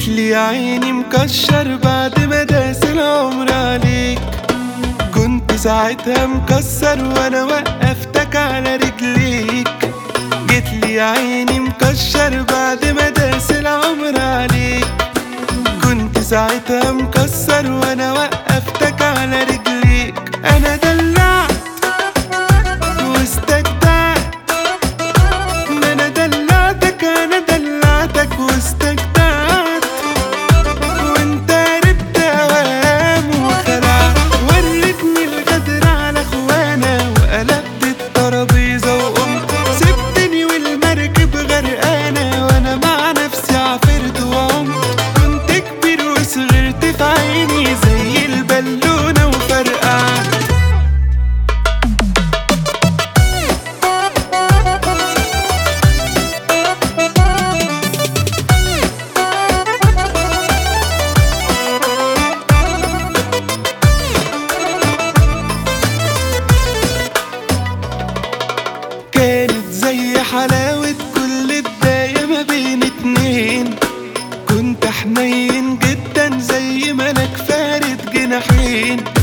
لي يا عيني مكشر بعد ما داس العمر عليك كنت ساعتها مكسر وانا وقفتك على رجليك جيت لي يا عيني مكشر بعد ما داس العمر عليك كنت ساعتها مكسر وانا وقفتك على رجليك انا دلعت واستجدعت ما انا دلعتك انا دلعتك واستجدعت وانت ربت اوام وخلعت وريتني الغدر على اخوانا وقلبت الترابيزه وقمت سبتني والمركب غرقانه وانا مع نفسي عفرت وعمت كنت كبير وصغرت في عيني زي البالونه وفرقعت كانت زي حلاوة كل بداية ما بين اتنين كنت حنين جدا زي ملك فارد جناحين